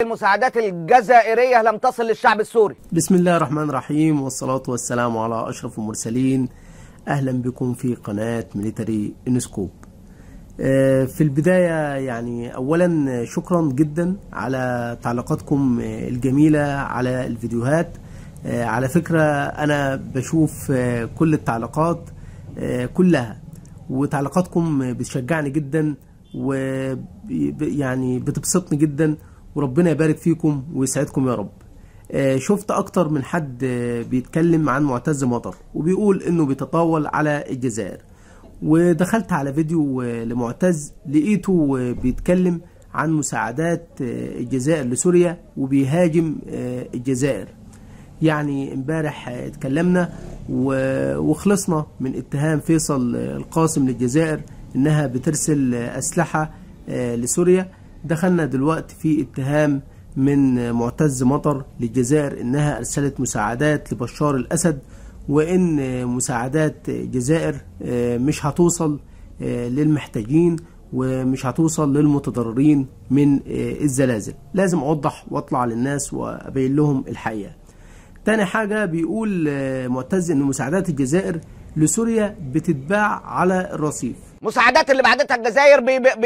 المساعدات الجزائرية لم تصل للشعب السوري بسم الله الرحمن الرحيم والصلاة والسلام على أشرف المرسلين أهلا بكم في قناة ميليتري انسكوب آه، في البداية يعني أولا شكرا جدا على تعليقاتكم الجميلة على الفيديوهات آه، على فكرة أنا بشوف آه، كل التعليقات كلها وتعليقاتكم بتشجعني جدا ويعني بتبسطني جدا وربنا يبارك فيكم ويسعدكم يا رب آه، شفت اكتر من حد آه، بيتكلم عن معتز مطر وبيقول انه بيتطاول على الجزائر ودخلت على فيديو آه، لمعتز لقيته بيتكلم عن مساعدات الجزائر لسوريا وبيهاجم الجزائر يعني امبارح اتكلمنا وخلصنا من اتهام فيصل القاسم للجزائر انها بترسل اسلحه لسوريا دخلنا دلوقتي في اتهام من معتز مطر للجزائر انها ارسلت مساعدات لبشار الاسد وان مساعدات الجزائر مش هتوصل للمحتاجين ومش هتوصل للمتضررين من الزلازل لازم اوضح واطلع للناس وابين لهم الحقيقه تاني حاجه بيقول معتز ان مساعدات الجزائر لسوريا بتتباع على الرصيف مساعدات اللي بعدتها الجزائر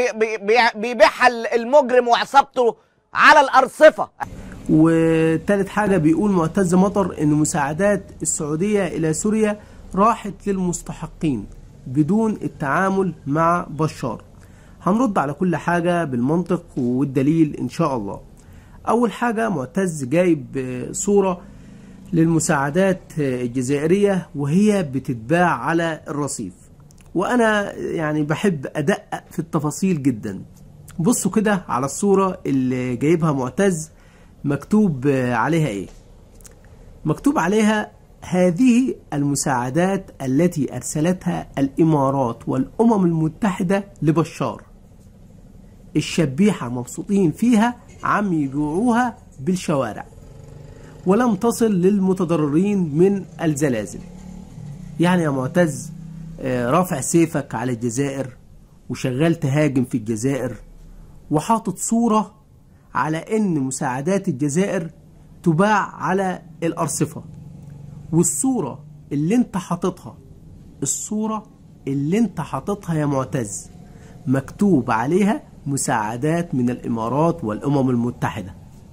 بيبيعها المجرم وعصابته على الارصفه وتالت حاجه بيقول معتز مطر ان مساعدات السعوديه الى سوريا راحت للمستحقين بدون التعامل مع بشار هنرد على كل حاجه بالمنطق والدليل ان شاء الله اول حاجه معتز جايب صوره للمساعدات الجزائريه وهي بتتباع على الرصيف وانا يعني بحب ادقق في التفاصيل جدا بصوا كده على الصورة اللي جايبها معتز مكتوب عليها ايه مكتوب عليها هذه المساعدات التي ارسلتها الامارات والامم المتحدة لبشار الشبيحة مبسوطين فيها عم يبيعوها بالشوارع ولم تصل للمتضررين من الزلازل يعني يا معتز رافع سيفك على الجزائر وشغال تهاجم في الجزائر وحاطط صورة على ان مساعدات الجزائر تباع على الارصفة والصورة اللي انت حاططها الصورة اللي انت حاططها يا معتز مكتوب عليها مساعدات من الامارات والامم المتحدة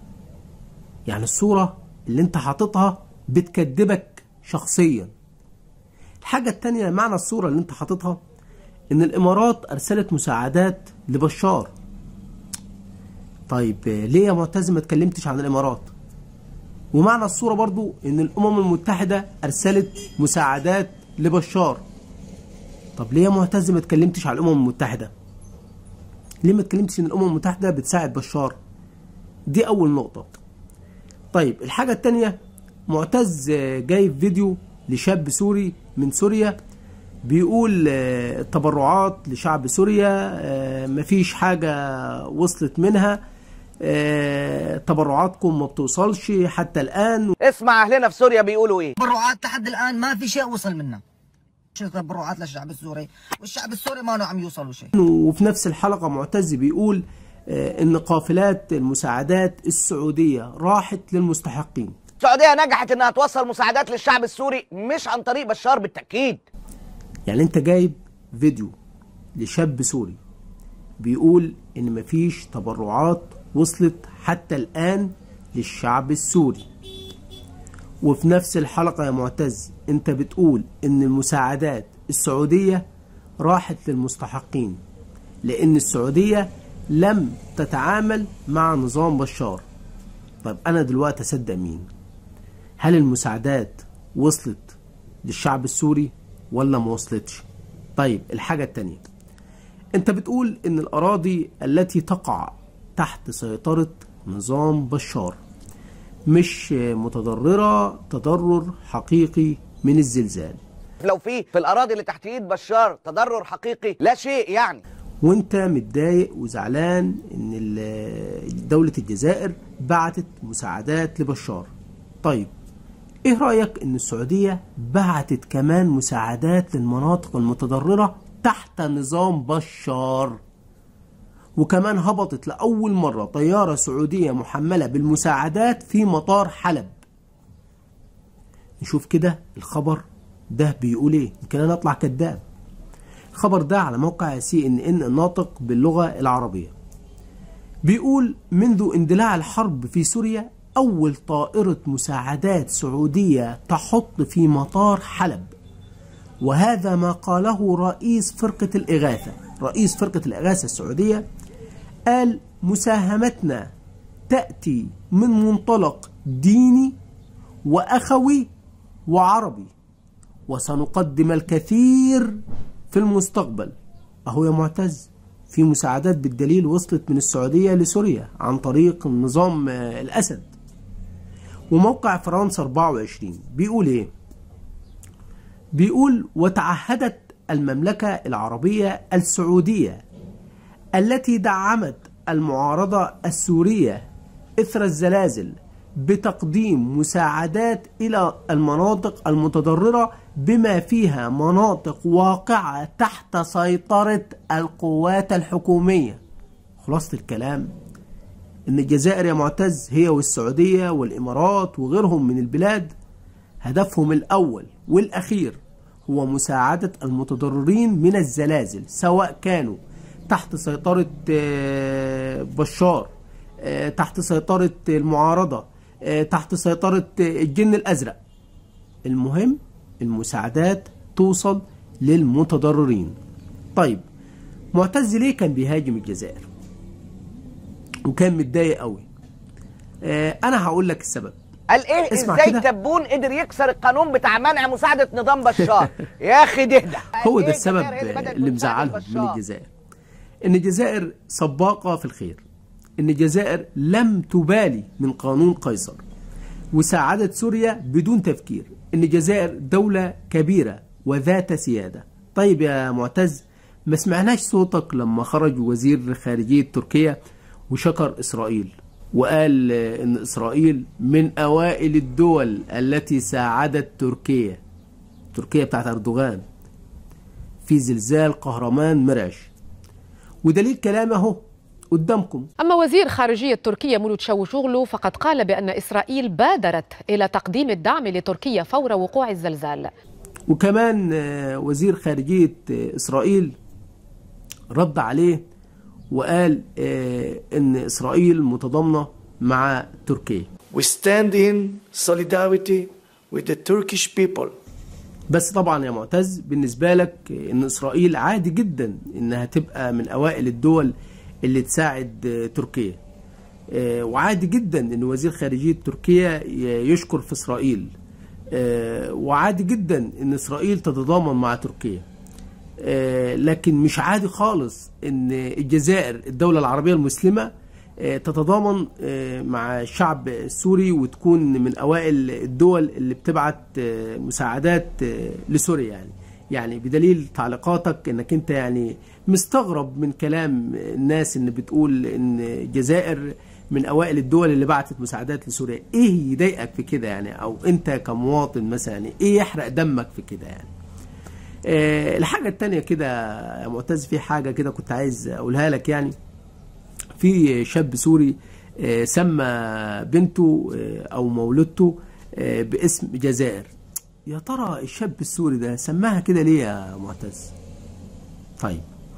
يعني الصورة اللي انت حاططها بتكدبك شخصيا الحاجة التانية معنى الصورة اللي انت حاططها ان الامارات ارسلت مساعدات لبشار طيب ليه يا معتز ما اتكلمتش عن الامارات ومعنى الصورة برضو ان الامم المتحدة ارسلت مساعدات لبشار طب ليه يا معتز ما اتكلمتش عن الامم المتحدة ليه ما اتكلمتش ان الامم المتحدة بتساعد بشار دي اول نقطة طيب الحاجة التانية معتز جايب فيديو لشاب سوري من سوريا بيقول التبرعات لشعب سوريا مفيش حاجة وصلت منها تبرعاتكم ما بتوصلش حتى الآن اسمع أهلنا في سوريا بيقولوا إيه تبرعات لحد الآن ما في شيء وصل منها شو تبرعات للشعب السوري والشعب السوري ما عم يوصلوا شيء وفي نفس الحلقة معتز بيقول ان قافلات المساعدات السعودية راحت للمستحقين السعودية نجحت انها توصل مساعدات للشعب السوري مش عن طريق بشار بالتأكيد يعني انت جايب فيديو لشاب سوري بيقول ان مفيش تبرعات وصلت حتى الان للشعب السوري وفي نفس الحلقة يا معتز انت بتقول ان المساعدات السعودية راحت للمستحقين لان السعودية لم تتعامل مع نظام بشار طيب انا دلوقتي اصدق مين هل المساعدات وصلت للشعب السوري ولا ما وصلتش طيب الحاجة التانية انت بتقول ان الاراضي التي تقع تحت سيطرة نظام بشار مش متضررة تضرر حقيقي من الزلزال لو في في الاراضي اللي تحت ايد بشار تضرر حقيقي لا شيء يعني وانت متضايق وزعلان ان دولة الجزائر بعتت مساعدات لبشار طيب ايه رأيك ان السعودية بعتت كمان مساعدات للمناطق المتضررة تحت نظام بشار وكمان هبطت لأول مرة طيارة سعودية محملة بالمساعدات في مطار حلب نشوف كده الخبر ده بيقول ايه يمكن انا اطلع كذاب الخبر ده على موقع سي ان ان الناطق باللغة العربية بيقول منذ اندلاع الحرب في سوريا أول طائرة مساعدات سعودية تحط في مطار حلب وهذا ما قاله رئيس فرقة الإغاثة رئيس فرقة الإغاثة السعودية قال مساهمتنا تأتي من منطلق ديني وأخوي وعربي وسنقدم الكثير في المستقبل أهو يا معتز في مساعدات بالدليل وصلت من السعودية لسوريا عن طريق نظام آه، الأسد وموقع فرنسا 24 بيقول ايه بيقول وتعهدت المملكة العربية السعودية التي دعمت المعارضة السورية إثر الزلازل بتقديم مساعدات إلى المناطق المتضررة بما فيها مناطق واقعة تحت سيطرة القوات الحكومية خلاصة الكلام إن الجزائر يا معتز هي والسعودية والإمارات وغيرهم من البلاد هدفهم الأول والأخير هو مساعدة المتضررين من الزلازل سواء كانوا تحت سيطرة آه، بشار آه، تحت سيطرة المعارضة آه، تحت سيطرة الجن الأزرق المهم المساعدات توصل للمتضررين طيب معتز ليه كان بيهاجم الجزائر وكان متضايق قوي آه، انا هقول لك السبب قال ايه اسمع ازاي كده. تبون قدر يكسر القانون بتاع منع مساعده نظام بشار يا اخي ده ده هو قال ده إيه السبب الجزائر هي اللي بدأت اللي بمساعدة مزعلهم من بشار؟ الجزائر ان الجزائر سباقه في الخير ان الجزائر لم تبالي من قانون قيصر وساعدت سوريا بدون تفكير ان الجزائر دولة كبيرة وذات سيادة طيب يا معتز ما سمعناش صوتك لما خرج وزير خارجية تركيا وشكر إسرائيل وقال آه، إن إسرائيل من أوائل الدول التي ساعدت تركيا تركيا بتاعت أردوغان في زلزال قهرمان مرعش ودليل كلامه اهو قدامكم أما وزير خارجية تركيا مولود شاوشوغلو فقد قال بأن إسرائيل بادرت إلى تقديم الدعم لتركيا فور وقوع الزلزال وكمان آه، وزير خارجية آه، إسرائيل رد عليه وقال آه، إن إسرائيل متضامنة مع تركيا We stand in solidarity with the Turkish people. بس طبعا يا معتز بالنسبة لك آه، إن إسرائيل عادي جدا إنها تبقى من أوائل الدول اللي تساعد آه، تركيا آه، وعادي جدا إن وزير خارجية تركيا ي- يشكر في إسرائيل آه، وعادي جدا إن إسرائيل تتضامن مع تركيا آه، لكن مش عادي خالص ان الجزائر الدولة العربية المسلمة آه، تتضامن آه، مع الشعب السوري وتكون من اوائل الدول اللي بتبعت آه، مساعدات آه، لسوريا يعني يعني بدليل تعليقاتك انك انت يعني مستغرب من كلام الناس اللي بتقول ان الجزائر من اوائل الدول اللي بعتت مساعدات لسوريا ايه يضايقك في كده يعني او انت كمواطن مثلا يعني ايه يحرق دمك في كده يعني آه، الحاجة التانية كده يا معتز في حاجة كده كنت عايز أقولها لك يعني في شاب سوري آه، سمى بنته آه، أو مولدته آه، باسم جزائر يا ترى الشاب السوري ده سماها كده ليه يا معتز طيب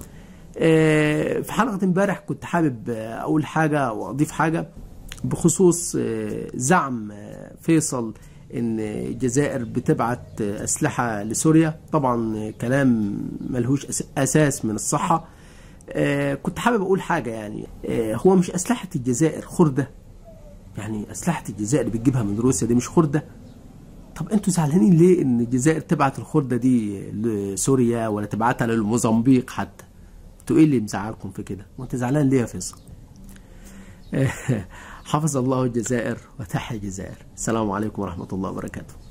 آه، في حلقة امبارح كنت حابب آه، أقول حاجة وأضيف حاجة بخصوص آه، زعم آه، فيصل ان الجزائر بتبعت آه، اسلحه لسوريا طبعا آه، كلام ملهوش أس- اساس من الصحه آه، كنت حابب اقول حاجه يعني آه، هو مش اسلحه الجزائر خرده يعني اسلحه الجزائر اللي بتجيبها من روسيا دي مش خرده طب انتوا زعلانين ليه ان الجزائر تبعت الخرده دي لسوريا ولا تبعتها للموزمبيق حتى انتوا ايه اللي مزعلكم في كده وانت زعلان ليه يا فيصل حفظ الله الجزائر وتحيا الجزائر السلام عليكم ورحمه الله وبركاته